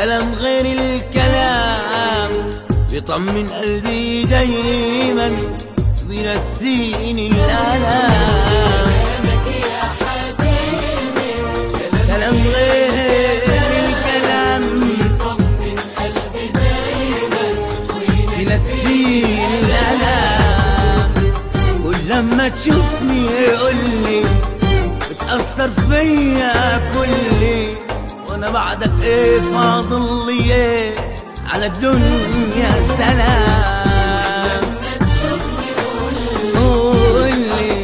كلام غير الكلام بيطمن قلبي دايما بينسيني الالام كلام غير الكلام بينسيني الالام ولما تشوفني قولي بتأثر فيا كلي وانا بعدك ايه فاضل لي ايه على الدنيا سلام قولي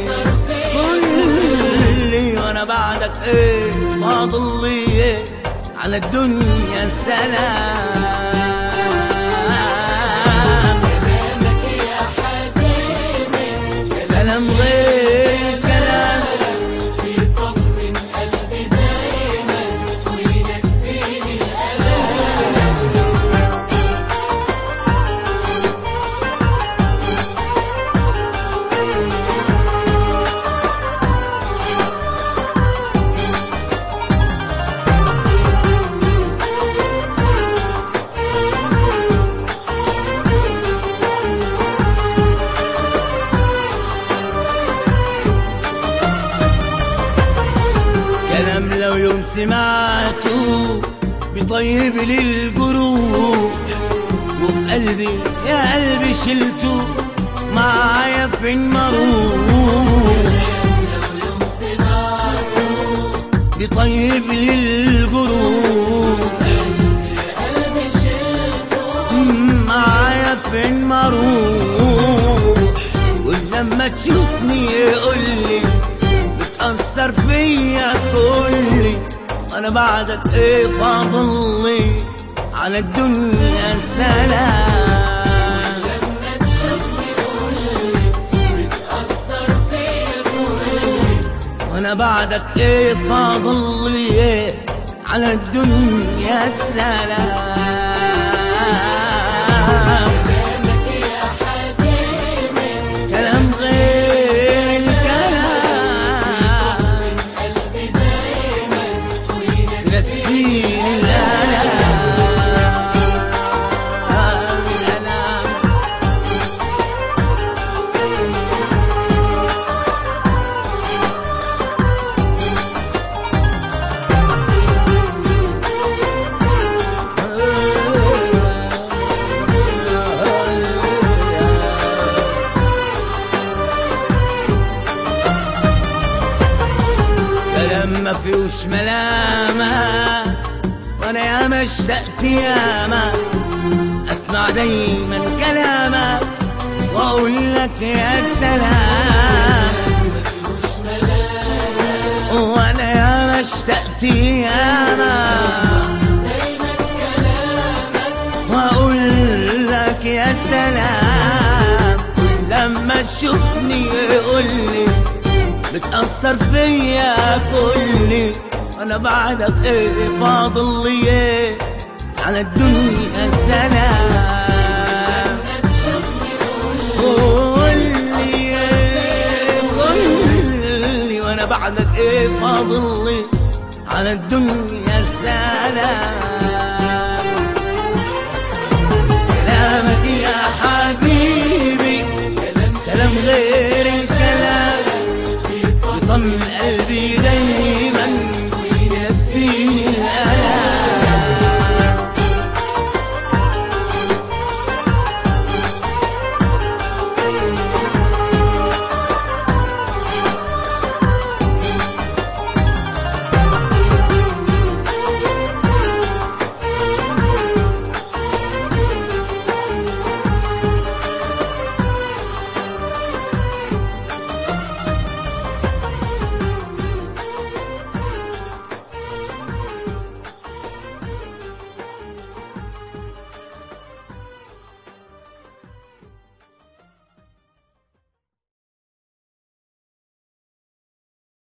قولي وانا بعدك ايه فاضل لي ايه على الدنيا سلام كلام غير كلام كلام لو يوم سمعته بيطيب لي القلوب وفي قلبي يا قلبي شلته معايا في المروب بيطيب لي القلوب معايا في المروح ولما تشوفني قولي بتأثر فيا كلي أنا بعدك إيه فاضل لي على الدنيا سلام وأنا بعدك إيه فاضل لي إيه على الدنيا سلام كلام غير الكلام نسيني الألم الألم كلام ما فيهوش ملامة وانا ياما اشتقت ياما اسمع دايما كلامك واقول لك يا سلام وانا ياما اشتقت ياما واقول لك يا سلام لما تشوفني قولي بتأثر فيا كلي أنا بعدك إيه فاضل لي إيه على الدنيا سلام قولي إيه قولي وأنا بعدك إيه فاضل لي على الدنيا سلام